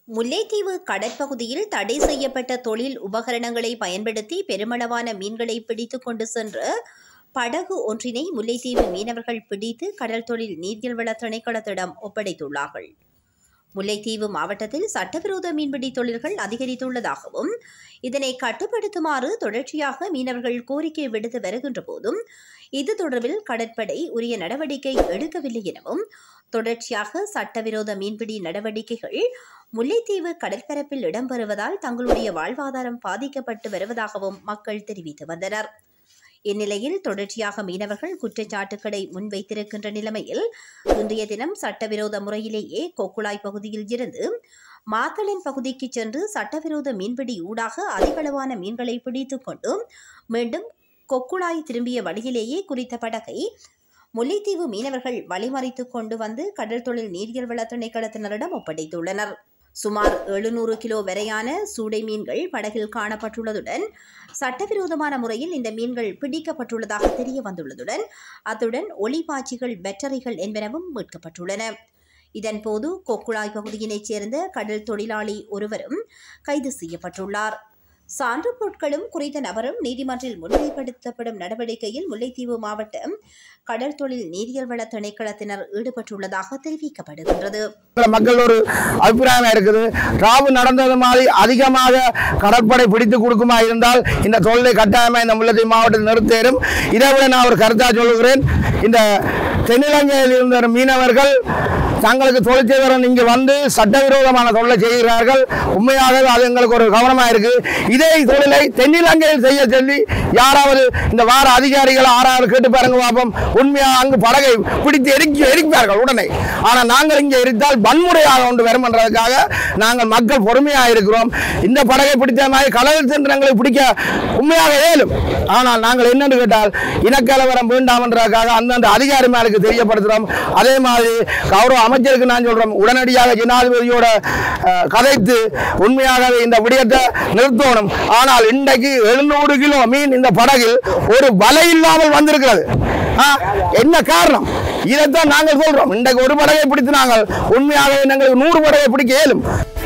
முல்லைத்தீவு கடற்பகுதியில் தடை செய்யப்பட்ட தொழில் உபகரணங்களை பயன்படுத்தி பெருமளவான மீன்களை பிடித்துக் கொண்டு சென்று படகு ஒன்றினை முல்லைத்தீவு மீனவர்கள் பிடித்து கடல் தொழில் நீர்வள வள திணைக்களத்திடம் ஒப்படைத்துள்ளார்கள் முல்லைத்தீவு மாவட்டத்தில் சட்டவிரோத மீன்பிடி தொழில்கள் அதிகரித்துள்ளதாகவும் இதனை கட்டுப்படுத்துமாறு தொடர்ச்சியாக மீனவர்கள் கோரிக்கை விடுத்து வருகின்ற போதும் இது தொடர்பில் கடற்படை உரிய நடவடிக்கை எடுக்கவில்லை எனவும் தொடர்ச்சியாக சட்டவிரோத மீன்பிடி நடவடிக்கைகள் முல்லைத்தீவு கடற்பரப்பில் இடம்பெறுவதால் தங்களுடைய வாழ்வாதாரம் பாதிக்கப்பட்டு வருவதாகவும் மக்கள் தெரிவித்து வந்தனர் இந்நிலையில் தொடர்ச்சியாக மீனவர்கள் குற்றச்சாட்டுக்களை முன்வைத்திருக்கின்ற நிலைமையில் இன்றைய தினம் சட்டவிரோத முறையிலேயே கொக்குழாய் பகுதியில் இருந்து மாத்தளன் பகுதிக்கு சென்று சட்டவிரோத மீன்பிடி ஊடாக அதிகளவான மீன்களை பிடித்துக் கொண்டு மீண்டும் கொக்குழாய் திரும்பிய வழியிலேயே குறித்த படகை முல்லைத்தீவு மீனவர்கள் வழிமறித்துக் கொண்டு வந்து கடல் தொழில் நீரியல் வள திணைக்களத்தினரிடம் ஒப்படைத்துள்ளனர் சுமார் எழுநூறு கிலோ வரையான சூடை மீன்கள் படகில் காணப்பட்டுள்ளதுடன் சட்டவிரோதமான முறையில் இந்த மீன்கள் பிடிக்கப்பட்டுள்ளதாக தெரிய வந்துள்ளதுடன் அத்துடன் ஒளிபாய்ச்சிகள் பேட்டரிகள் என்பனவும் மீட்கப்பட்டுள்ளன இதன்போது கொக்குழாய் பகுதியினைச் சேர்ந்த கடல் தொழிலாளி ஒருவரும் கைது செய்யப்பட்டுள்ளார் சான்று பொருட்களும் குறித்த நபரும் நீதிமன்றில் முன்னிலைப்படுத்தப்படும் நடவடிக்கையில் முல்லைத்தீவு மாவட்டம் கடல் தொழில் நீரியல் வள திணைக்களத்தினர் ஈடுபட்டுள்ளதாக தெரிவிக்கப்படுகின்றது மக்கள் ஒரு அபிப்பிராயம் இருக்குது ராவு நடந்தது மாதிரி அதிகமாக கடற்படை பிடித்து கொடுக்குமா இருந்தால் இந்த தொழிலை கட்டாயமாக இந்த முல்லைத்தீவு மாவட்டத்தில் நிறுத்தேறும் இதை விட நான் ஒரு கருத்தாக சொல்லுகிறேன் இந்த தென்னிலங்கையில் இருந்த மீனவர்கள் தங்களுக்கு தொழில் செய்வரன் இங்கு வந்து சட்டவிரோதமான தொழிலை செய்கிறார்கள் உண்மையாகவே அது எங்களுக்கு ஒரு கவனமாக இருக்கு இதே தொழிலை தென்னிலங்கையில் செய்ய சொல்லி யாராவது இந்த வார அதிகாரிகள் ஆறாவது கேட்டு பாருங்க பார்ப்போம் உண்மையாக அங்கு படகை பிடித்து எரிக்கி எரிப்பார்கள் உடனே ஆனால் நாங்கள் இங்கே எரித்தால் வன்முறையாக கொண்டு வரும் என்றதுக்காக நாங்கள் மக்கள் பொறுமையாக இருக்கிறோம் இந்த படகை பிடித்த மாதிரி கடல் சென்றங்களை பிடிக்க உண்மையாக இயலும் ஆனால் நாங்கள் என்னன்னு கேட்டால் இனக்கலவரம் வேண்டாம் என்றதுக்காக அந்தந்த அதிகாரிமாருக்கு தெரியப்படுத்துகிறோம் அதே மாதிரி கௌரவ அமைச்சருக்கு நான் சொல்றோம் உடனடியாக ஜனாதிபதியோட அஹ், கதைத்து உண்மையாகவே இந்த விடயத்தை நிறுத்தணும் ஆனால் இன்றைக்கு எழுநூறு கிலோ மீன் இந்த படகில் ஒரு வலை இல்லாமல் வந்திருக்கிறது ஆ, என்ன காரணம் இதைத்தான் நாங்கள் சொல்றோம் இன்றைக்கு ஒரு படகை பிடித்து நாங்கள் உண்மையாகவே எங்களுக்கு நூறு படகை பிடிக்க இயலும்